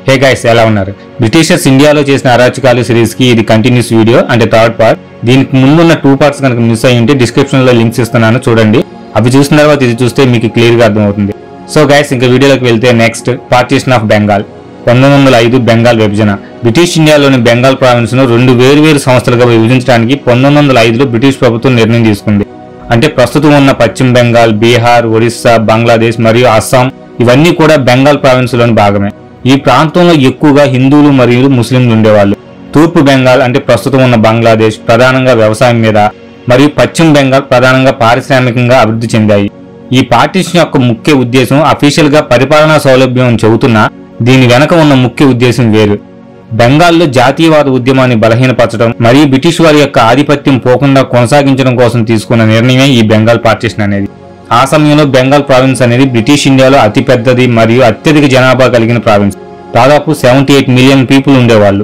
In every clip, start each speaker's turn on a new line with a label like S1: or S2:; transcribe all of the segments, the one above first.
S1: hey guys ఎలా ఉన్నారు Britishers ఇండియాలో చేసిన అరాచకాలు సిరీస్ కి ఇది కంటిన్యూస్ వీడియో అంటే థర్డ్ పార్ట్ దీనికి ముందున్న టూ పార్ట్స్ కనుక మిస్ అయ్యి ఉంటే డిస్క్రిప్షన్ లో లింక్స్ ఇస్తున్నాను చూడండి అవి చూసిన తర్వాత ఇది చూస్తే మీకు క్లియర్ గా అర్థమవుతుంది సో గైస్ ఇంకా వీడియోలోకి వెళ్తే నెక్స్ట్ పార్టీషన్ ఆఫ్ బెంగాల్ పంతొమ్మిది వందల ఐదు బెంగాల్ విభజన బ్రిటిష్ ఇండియాలోని బెంగాల్ ప్రావిన్స్ ను రెండు వేరు సంస్థలుగా విభజించడానికి పంతొమ్మిది వందల ఐదులో బ్రిటిష్ ప్రభుత్వం నిర్ణయం తీసుకుంది అంటే ప్రస్తుతం ఉన్న పశ్చిమ బెంగాల్ బీహార్ ఒరిస్సా బంగ్లాదేశ్ మరియు అస్సాం ఇవన్నీ కూడా బెంగాల్ ప్రావిన్స్ లోని భాగమే ఈ ప్రాంతంలో ఎక్కువగా హిందువులు మరియు ముస్లింలు ఉండేవాళ్ళు తూర్పు బెంగాల్ అంటే ప్రస్తుతం ఉన్న బంగ్లాదేశ్ ప్రధానంగా వ్యవసాయం మీద మరియు పశ్చిమ బెంగాల్ ప్రధానంగా పారిశ్రామికంగా అభివృద్ధి చెందాయి ఈ పార్టీషన్ యొక్క ముఖ్య ఉద్దేశం అఫీషియల్ గా పరిపాలనా సౌలభ్యం అని చెబుతున్నా దీని వెనక ఉన్న ముఖ్య ఉద్దేశం వేరు బెంగాల్లో జాతీయవాద ఉద్యమాన్ని బలహీనపరచడం మరియు బ్రిటిష్ వారి యొక్క ఆధిపత్యం పోకుండా కొనసాగించడం కోసం తీసుకున్న నిర్ణయమే ఈ బెంగాల్ పార్టీషన్ అనేది ఆ సమయంలో బెంగాల్ ప్రావిన్స్ అనేది బ్రిటిష్ ఇండియాలో అతి పెద్దది మరియు అత్యధిక జనాభా కలిగిన ప్రావిన్స్ దాదాపు సెవెంటీ ఎయిట్ మిలియన్ పీపుల్ ఉండేవాళ్ళు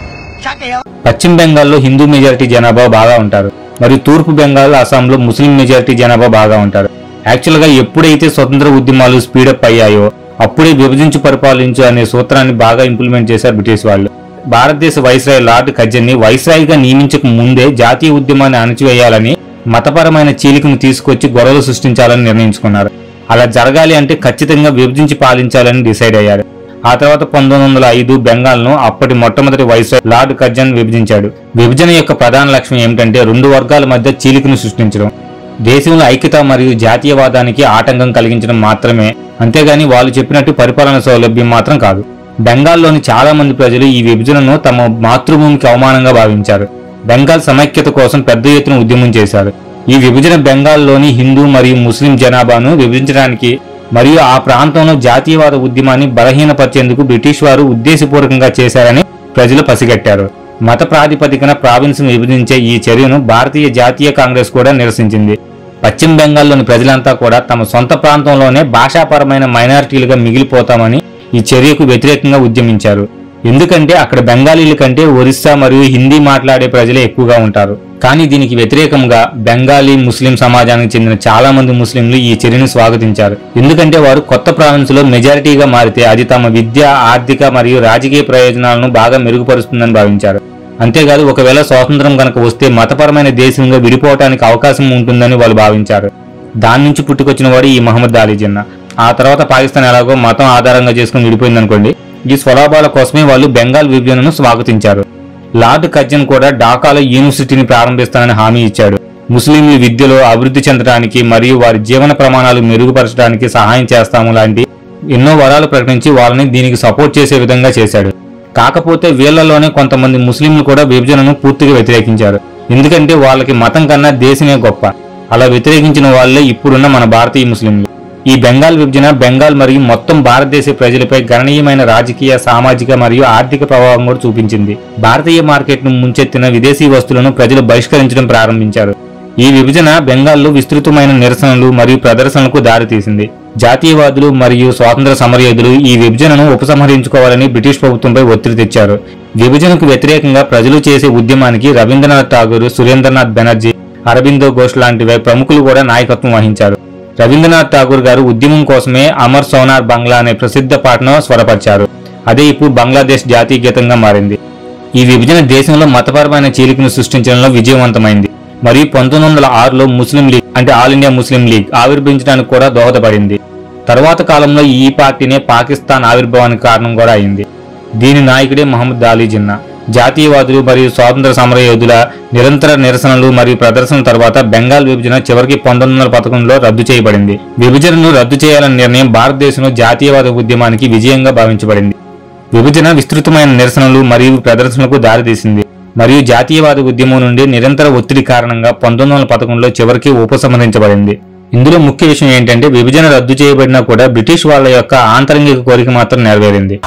S1: పశ్చిమ బెంగాల్లో హిందూ మెజారిటీ జనాభా బాగా ఉంటారు మరియు తూర్పు బెంగాల్ అస్సాంలో ముస్లిం మెజారిటీ జనాభా బాగా ఉంటారు యాక్చువల్ గా ఎప్పుడైతే స్వతంత్ర ఉద్యమాలు స్పీడప్ అయ్యాయో అప్పుడే విభజించు పరిపాలించు అనే సూత్రాన్ని బాగా ఇంప్లిమెంట్ చేశారు బ్రిటిష్ వాళ్ళు భారతదేశ వైస్రాయ్ లార్డ్ కజ్జన్ని వైస్రాయ్గా నియమించక ముందే జాతీయ ఉద్యమాన్ని అణచివేయాలని మతపరమైన చీలికను తీసుకొచ్చి గొడవలు సృష్టించాలని నిర్ణయించుకున్నారు అలా జరగాలి అంటే ఖచ్చితంగా విభజించి పాలించాలని డిసైడ్ అయ్యారు ఆ తర్వాత పంతొమ్మిది వందల ఐదు బెంగాల్ను అప్పటి మొట్టమొదటి వైస్రాయ్ లార్డ్ కర్జన్ విభజించాడు విభజన యొక్క ప్రధాన లక్ష్యం ఏమిటంటే రెండు వర్గాల మధ్య చీలికను సృష్టించడం దేశంలో ఐక్యత మరియు జాతీయవాదానికి ఆటంకం కలిగించడం మాత్రమే అంతేగాని వాళ్ళు చెప్పినట్టు పరిపాలన సౌలభ్యం మాత్రం కాదు బెంగాల్లోని చాలా మంది ప్రజలు ఈ విభజనను తమ మాతృభూమికి అవమానంగా భావించారు బెంగాల్ సమైక్యత కోసం పెద్ద ఎత్తున ఉద్యమం చేశారు ఈ విభజన బెంగాల్లోని హిందూ మరియు ముస్లిం జనాభాను విభజించడానికి మరియు ఆ ప్రాంతంలో జాతీయవాద ఉద్యమాన్ని బలహీనపరిచేందుకు బ్రిటిష్ వారు ఉద్దేశపూర్వకంగా చేశారని ప్రజలు పసిగట్టారు మత ప్రాతిపదికన ప్రావిన్స్ విభజించే ఈ చర్యను భారతీయ జాతీయ కాంగ్రెస్ కూడా నిరసించింది పశ్చిమ బెంగాల్లోని ప్రజలంతా కూడా తమ సొంత ప్రాంతంలోనే భాషాపరమైన మైనారిటీలుగా మిగిలిపోతామని ఈ చర్యకు వ్యతిరేకంగా ఉద్యమించారు ఎందుకంటే అక్కడ బెంగాలీల కంటే ఒరిస్సా మరియు హిందీ మాట్లాడే ప్రజలే ఎక్కువగా ఉంటారు కానీ దీనికి వ్యతిరేకంగా బెంగాలీ ముస్లిం సమాజానికి చెందిన చాలా మంది ముస్లింలు ఈ చర్యను స్వాగతించారు ఎందుకంటే వారు కొత్త ప్రావిన్స్ లో మెజారిటీగా మారితే అది తమ విద్య ఆర్థిక మరియు రాజకీయ ప్రయోజనాలను బాగా మెరుగుపరుస్తుందని భావించారు అంతేకాదు ఒకవేళ స్వాతంత్రం కనుక వస్తే మతపరమైన దేశంగా విడిపోవటానికి అవకాశం ఉంటుందని వాళ్ళు భావించారు దాని నుంచి పుట్టుకొచ్చిన వాడు ఈ మహమ్మద్ అలీ జిన్నా ఆ తర్వాత పాకిస్తాన్ ఎలాగో మతం ఆధారంగా చేసుకుని విడిపోయింది అనుకోండి ఈ స్వలాభాల కోసమే వాళ్ళు బెంగాల్ విభజనను స్వాగతించారు లార్డ్ కర్జన్ కూడా ఢాకాలో యూనివర్సిటీని ప్రారంభిస్తానని హామీ ఇచ్చాడు ముస్లింలు విద్యలో అభివృద్ధి చెందడానికి మరియు వారి జీవన ప్రమాణాలు మెరుగుపరచడానికి సహాయం చేస్తాము లాంటి ఎన్నో వరాలు ప్రకటించి వాళ్ళని దీనికి సపోర్ట్ చేసే విధంగా చేశాడు కాకపోతే వీళ్లలోనే కొంతమంది ముస్లింలు కూడా విభజనను పూర్తిగా వ్యతిరేకించారు ఎందుకంటే వాళ్ళకి మతం కన్నా దేశమే గొప్ప అలా వ్యతిరేకించిన వాళ్ళే ఇప్పుడున్న మన భారతీయ ముస్లింలు ఈ బెంగాల్ విభజన బెంగాల్ మరియు మొత్తం భారతదేశ ప్రజలపై గణనీయమైన రాజకీయ సామాజిక మరియు ఆర్థిక ప్రభావం కూడా చూపించింది భారతీయ మార్కెట్ను ముంచెత్తిన విదేశీ వస్తువులను ప్రజలు బహిష్కరించడం ప్రారంభించారు ఈ విభజన బెంగాల్లో విస్తృతమైన నిరసనలు మరియు ప్రదర్శనలకు దారితీసింది జాతీయవాదులు మరియు స్వాతంత్ర సమరయోధులు ఈ విభజనను ఉపసంహరించుకోవాలని బ్రిటిష్ ప్రభుత్వంపై ఒత్తిడి తెచ్చారు విభజనకు వ్యతిరేకంగా ప్రజలు చేసే ఉద్యమానికి రవీంద్రనాథ్ ఠాగూర్ సురేంద్రనాథ్ బెనర్జీ అరబిందో ఘోష్ లాంటి ప్రముఖులు కూడా నాయకత్వం వహించారు రవీంద్రనాథ్ ఠాగూర్ గారు ఉద్యమం కోసమే అమర్ సోనార్ బంగ్లా అనే ప్రసిద్ధ పాటను స్వరపరిచారు అదే ఇప్పుడు బంగ్లాదేశ్ జాతీయ గీతంగా మారింది ఈ విభజన దేశంలో మతపరమైన చీలికను సృష్టించడంలో విజయవంతమైంది మరియు పంతొమ్మిది వందల ఆరులో ముస్లిం లీగ్ అంటే ఆల్ ఇండియా ముస్లిం లీగ్ ఆవిర్భవించడానికి కూడా దోహదపడింది తర్వాత కాలంలో ఈ పార్టీనే పాకిస్తాన్ ఆవిర్భావానికి కారణం కూడా అయింది దీని నాయకుడే మహమ్మద్ అలీ జిన్నా జాతీయవాదులు మరియు స్వాతంత్ర సమరయోధుల నిరంతర నిరసనలు మరియు ప్రదర్శనల తర్వాత బెంగాల్ విభజన చివరికి పంతొమ్మిది వందల పదకొండులో రద్దు చేయబడింది విభజనను రద్దు చేయాలనే నిర్ణయం భారతదేశంలో జాతీయవాద ఉద్యమానికి విజయంగా భావించబడింది విభజన విస్తృతమైన నిరసనలు మరియు ప్రదర్శనలకు దారితీసింది మరియు జాతీయవాద ఉద్యమం నుండి నిరంతర ఒత్తిడి కారణంగా పంతొమ్మిది వందల పదకొండులో చివరికి ఉపసంహరించబడింది ఇందులో ముఖ్య విషయం ఏంటంటే విభజన రద్దు చేయబడినా కూడా బ్రిటిష్ వాళ్ళ యొక్క ఆంతరంగిక కోరిక మాత్రం నెరవేరింది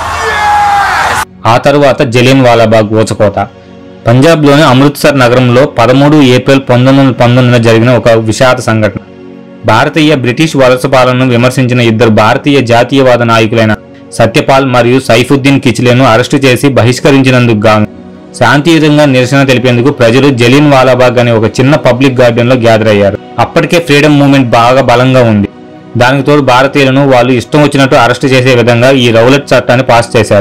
S1: ఆ తరువాత జలియన్ వాలాబాగ్ ఊచకోత పంజాబ్లోని అమృత్సర్ నగరంలో పదమూడు ఏప్రిల్ పంతొమ్మిది వందల పంతొమ్మిదిన జరిగిన ఒక విషాద సంఘటన భారతీయ బ్రిటిష్ వలస పాలనను విమర్శించిన ఇద్దరు భారతీయ జాతీయవాద నాయకులైన సత్యపాల్ మరియు సైఫుద్దీన్ కిచ్లేను అరెస్టు చేసి బహిష్కరించినందుకు గాను శాంతియుతంగా నిరసన తెలిపేందుకు ప్రజలు జలియన్ వాలాబాగ్ అనే ఒక చిన్న పబ్లిక్ గార్డెన్ లో గ్యాదర్ అయ్యారు అప్పటికే ఫ్రీడమ్ మూవ్మెంట్ బాగా బలంగా ఉంది దానికి తోడు భారతీయులను వాళ్ళు ఇష్టం వచ్చినట్టు అరెస్ట్ చేసే విధంగా ఈ రౌలట్ చట్టాన్ని పాస్ చేశారు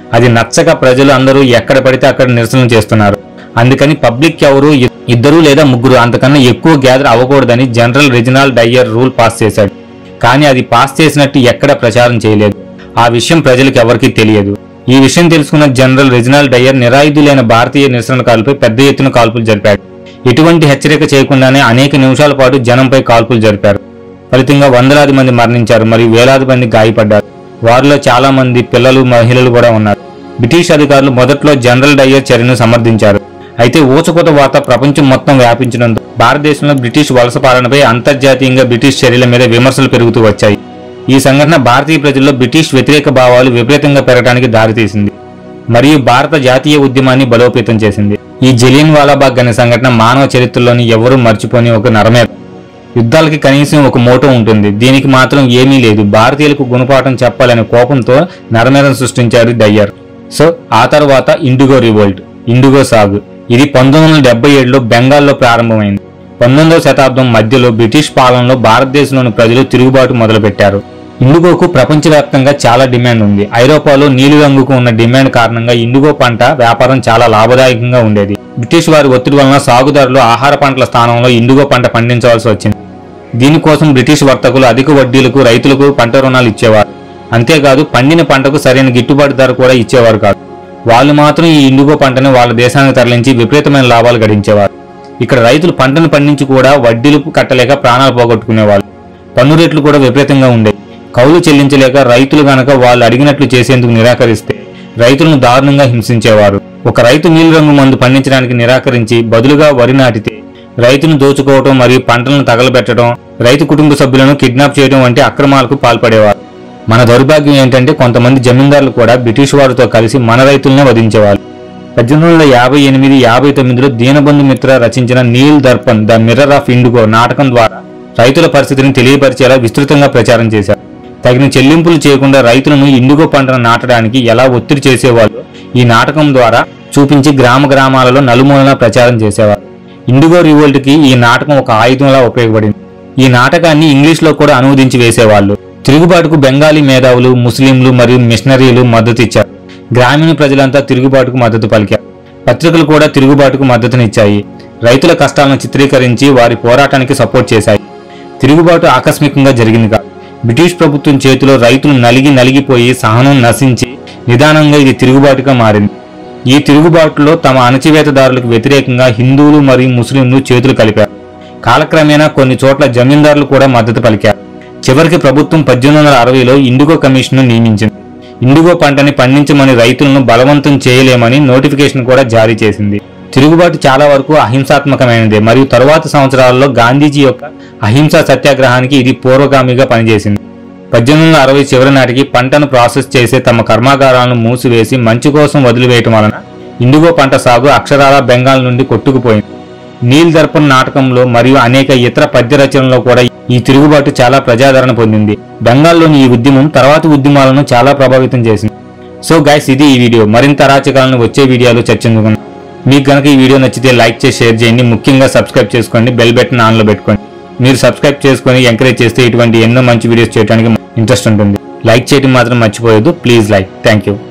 S1: అది నచ్చక ప్రజలు అందరూ ఎక్కడ పడితే అక్కడ నిరసనలు చేస్తున్నారు అందుకని పబ్లిక్ ఎవరు ఇ- ఇద్దరు లేదా ముగ్గురు అంతకన్నా ఎక్కువ గ్యాదర్ అవ్వకూడదని General Reginald Dyer rule pass చేశాడు కానీ అది పాస్ చేసినట్టు ఎక్కడ ప్రచారం చేయలేదు ఆ విషయం ప్రజలకు ఎవరికీ తెలియదు ఈ విషయం తెలుసుకున్న జనరల్ రిజినల్ డయ్యర్ నిరాయుధులైన భారతీయ నిరసనకారులపై పెద్ద ఎత్తున కాల్పులు జరిపాడు ఎటువంటి హెచ్చరిక చేయకుండానే అనేక నిమిషాల పాటు జనంపై కాల్పులు జరిపారు ఫలితంగా వందలాది మంది మరణించారు మరియు వేలాది మంది గాయపడ్డారు వారిలో చాలా మంది పిల్లలు మహిళలు కూడా ఉన్నారు బ్రిటిష్ అధికారులు మొదట్లో జనరల్ డయ్యర్ చర్యను సమర్థించారు అయితే ఊచకోత వార్త ప్రపంచం మొత్తం వ్యాపించడంతో భారతదేశంలో బ్రిటిష్ వలస పాలనపై అంతర్జాతీయంగా బ్రిటిష్ చర్యల మీద విమర్శలు పెరుగుతూ వచ్చాయి ఈ సంఘటన భారతీయ ప్రజల్లో బ్రిటిష్ వ్యతిరేక భావాలు విపరీతంగా పెరగడానికి దారితీసింది మరియు భారత జాతీయ ఉద్యమాన్ని బలోపేతం చేసింది ఈ జలియన్ వాలాబాగ్ అనే సంఘటన మానవ చరిత్రలోని ఎవరూ మర్చిపోని ఒక నరమేధ యుద్ధాలకి కనీసం ఒక మోటో ఉంటుంది దీనికి మాత్రం ఏమీ లేదు భారతీయులకు గుణపాఠం చెప్పాలనే కోపంతో నరమేధం సృష్టించారు డయ్యర్ సో ఆ తర్వాత ఇండిగో రివోల్ట్ ఇండిగో సాగు ఇది పంతొమ్మిది వందల డెబ్బై ఏడులో బెంగాల్లో ప్రారంభమైంది పంతొమ్మిదవ శతాబ్దం మధ్యలో బ్రిటిష్ పాలనలో భారతదేశంలోని ప్రజలు తిరుగుబాటు మొదలుపెట్టారు ఇండిగోకు ప్రపంచవ్యాప్తంగా చాలా డిమాండ్ ఉంది ఐరోపాలో నీలిరంగుకు ఉన్న డిమాండ్ కారణంగా ఇండిగో పంట వ్యాపారం చాలా లాభదాయకంగా ఉండేది బ్రిటిష్ వారి ఒత్తిడి వలన సాగుదారులు ఆహార పంటల స్థానంలో ఇండిగో పంట పండించవలసి వచ్చింది దీనికోసం బ్రిటిష్ వర్తకులు అధిక వడ్డీలకు రైతులకు పంట రుణాలు ఇచ్చేవారు అంతేకాదు పండిన పంటకు సరైన గిట్టుబాటు ధర కూడా ఇచ్చేవారు కాదు వాళ్ళు మాత్రం ఈ ఇండిగో పంటను వాళ్ళ దేశానికి తరలించి విపరీతమైన లాభాలు గడించేవారు ఇక్కడ రైతులు పంటను పండించి కూడా వడ్డీలు కట్టలేక ప్రాణాలు పోగొట్టుకునేవాళ్ళు పన్ను రేట్లు కూడా విపరీతంగా ఉండేవి కౌలు చెల్లించలేక రైతులు గనక వాళ్ళు అడిగినట్లు చేసేందుకు నిరాకరిస్తే రైతులను దారుణంగా హింసించేవారు ఒక రైతు నీలిరంగు మందు పండించడానికి నిరాకరించి బదులుగా వరి నాటితే రైతును దోచుకోవటం మరియు పంటలను తగలబెట్టడం రైతు కుటుంబ సభ్యులను కిడ్నాప్ చేయడం వంటి అక్రమాలకు పాల్పడేవారు మన దౌర్భాగ్యం ఏంటంటే కొంతమంది జమీందారులు కూడా బ్రిటిష్ వారితో కలిసి మన రైతులనే వధించేవారు పద్దెనిమిది వందల యాభై ఎనిమిది యాభై తొమ్మిదిలో దీనబంధు మిత్ర రచించిన Nil Darpan the mirror of indigo నాటకం ద్వారా రైతుల పరిస్థితిని తెలియపరిచేలా విస్తృతంగా ప్రచారం చేశారు తగిన చెల్లింపులు చేయకుండా రైతులను ఇండిగో పంటను నాటడానికి ఎలా ఒత్తిడి చేసేవాళ్ళు ఈ నాటకం ద్వారా చూపించి గ్రామ గ్రామాలలో నలుమూలన ప్రచారం చేసేవారు ఇండిగో రివోల్ట్ కి ఈ నాటకం ఒక ఆయుధంలా ఉపయోగపడింది ఈ నాటకాన్ని ఇంగ్లీష్ లో కూడా అనువదించి వేసేవాళ్ళు తిరుగుబాటుకు బెంగాలీ మేధావులు ముస్లింలు మరియు మిషనరీలు మద్దతు ఇచ్చారు గ్రామీణ ప్రజలంతా తిరుగుబాటుకు మద్దతు పలికారు పత్రికలు కూడా తిరుగుబాటుకు మద్దతునిచ్చాయి రైతుల కష్టాలను చిత్రీకరించి వారి పోరాటానికి సపోర్ట్ చేశాయి తిరుగుబాటు ఆకస్మికంగా జరిగింది కాదు బ్రిటిష్ ప్రభుత్వం చేతిలో రైతులు నలిగి నలిగిపోయి సహనం నశించి నిదానంగా ఇది తిరుగుబాటుగా మారింది ఈ తిరుగుబాటులో తమ అణచివేతదారులకు వ్యతిరేకంగా హిందువులు మరియు ముస్లింలు చేతులు కలిపారు కాలక్రమేణా కొన్ని చోట్ల జమీందారులు కూడా మద్దతు పలికారు చివరికి ప్రభుత్వం పద్దెనిమిది వందల అరవైలో ఇండిగో కమిషన్ను నియమించింది ఇండిగో పంటని పండించమని రైతులను బలవంతం చేయలేమని నోటిఫికేషన్ కూడా జారీ చేసింది తిరుగుబాటు చాలా వరకు అహింసాత్మకమైనదే మరియు తరువాత సంవత్సరాలలో గాంధీజీ యొక్క అహింసా సత్యాగ్రహానికి ఇది పూర్వగామిగా పనిచేసింది పద్దెనిమిది వందల అరవై చివరి నాటికి పంటను ప్రాసెస్ చేసే తమ కర్మాగారాలను మూసివేసి మంచు కోసం వదిలివేయటం వలన ఇండిగో పంట సాగు అక్షరాల బెంగాల్ నుండి కొట్టుకుపోయింది నీల్ దర్పణ్ నాటకంలో మరియు అనేక ఇతర పద్య రచనల్లో కూడా ఈ తిరుగుబాటు చాలా ప్రజాదరణ పొందింది బెంగాల్లోని ఈ ఉద్యమం తర్వాతి ఉద్యమాలను చాలా ప్రభావితం చేసింది సో గైస్ ఇది ఈ వీడియో మరింత అరాచకాలను వచ్చే వీడియోలో చర్చించుకుందాం మీకు గనక ఈ వీడియో నచ్చితే లైక్ చేసి షేర్ చేయండి ముఖ్యంగా సబ్స్క్రైబ్ చేసుకోండి బెల్ బటన్ ఆన్లో పెట్టుకోండి మీరు సబ్స్క్రైబ్ చేసుకొని ఎంకరేజ్ చేస్తే ఇటువంటి ఎన్నో మంచి వీడియోస్ చేయడానికి ఇంట్రెస్ట్ ఉంటుంది లైక్ చేయడం మాత్రం మర్చిపోవద్దు ప్లీజ్ లైక్ థ్యాంక్ యూ